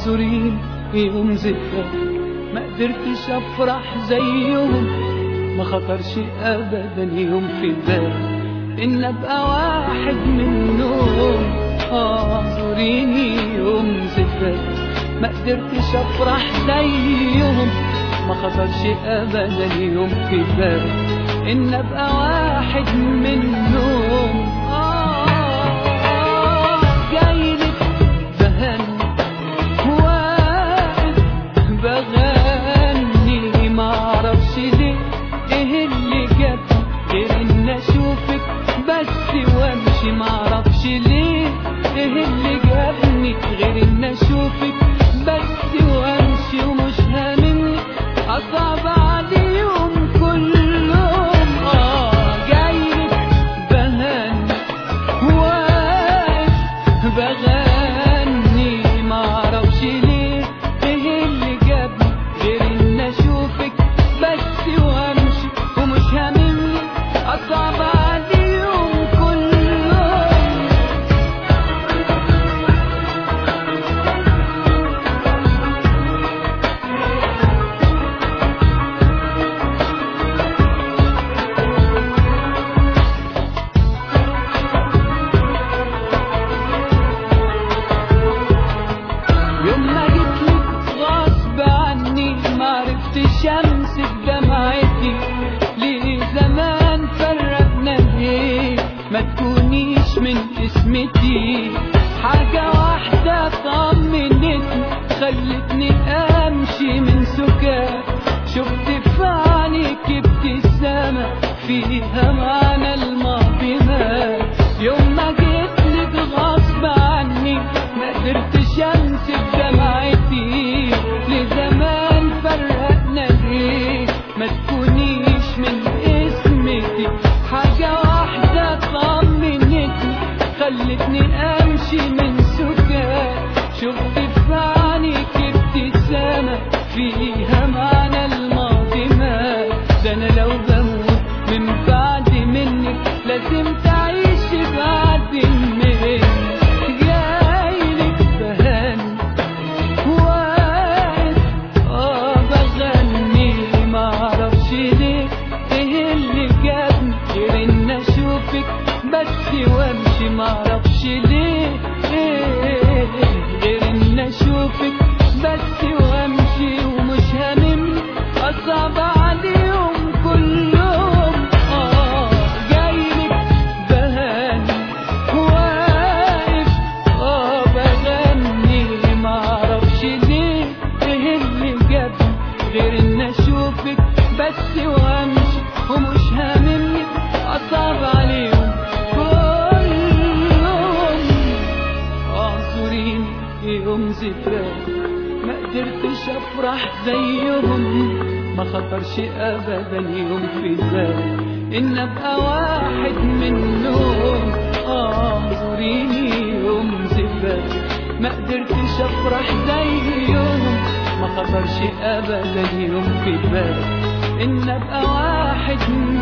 اعذرين يوم ذكرى ما قدرتش افرح زيهم ما خطرش ابدا يوم في بالي ان ابقى واحد منهم اعذريني يوم ذكرى ما قدرتش افرح زيهم ما خطرش ابدا يوم في بالي ان ابقى واحد منهم آه جايلك بهني واقف بغني معرفش ليه ايه اللي جاب غير ان اشوفك بس وامشي معرفش ليه ايه اللي جابني غير ان اشوفك بس وامشي ومش هاممني اصعب عليهم كلهم اه جايلك بهني واقف بغني معرفش ليه ايه اللي جابني غير ان اشوفك بس وامشي ومش هاممني اصعب عليهم كلهم يوم ما جيتلك غصب عني معرفتش امسك دمعتي ليه زمان فرقنا ليه ما تكونيش من اسمتي حاجة واحدة طمنتني خلتني امشي من سكات شفت في عينيك ابتسامة فيها معنى الماضي مات يوم ما جيتلك غصب عني ما قدرتش امسك دمعتي لزمان فرقنا ليه ما تكونيش من اسمتي حاجة واحدة طمنتني خلتني امشي من سكات شفت في عينيك ابتسامة فيها معنى الماضي مات ده انا لو بموت من بعد منك لازم تعيش بعد مني جايلك بهني واقف اه بغني معرفش ليه ايه اللي جابني غير ان اشوفك بس وامشي معرفش ليه ايه غير ان اشوفك بس وامشي ومش هاممني اصعب عليهم كلهم اه جايلك بهني واقف اه بغني معرفش ليه ايه اللي جابني غير ان اشوفك بس وامشي ومش هاممني اصعب عليهم كلهم اعذريني يوم ذكرى ما قدرتش افرح زيهم ما خطرش ابدا يوم في بالي ان ابقى واحد منهم اعذريني يوم ذكرى ما قدرتش افرح زيهم ما خطرش ابدا يوم في بالي ان ابقى واحد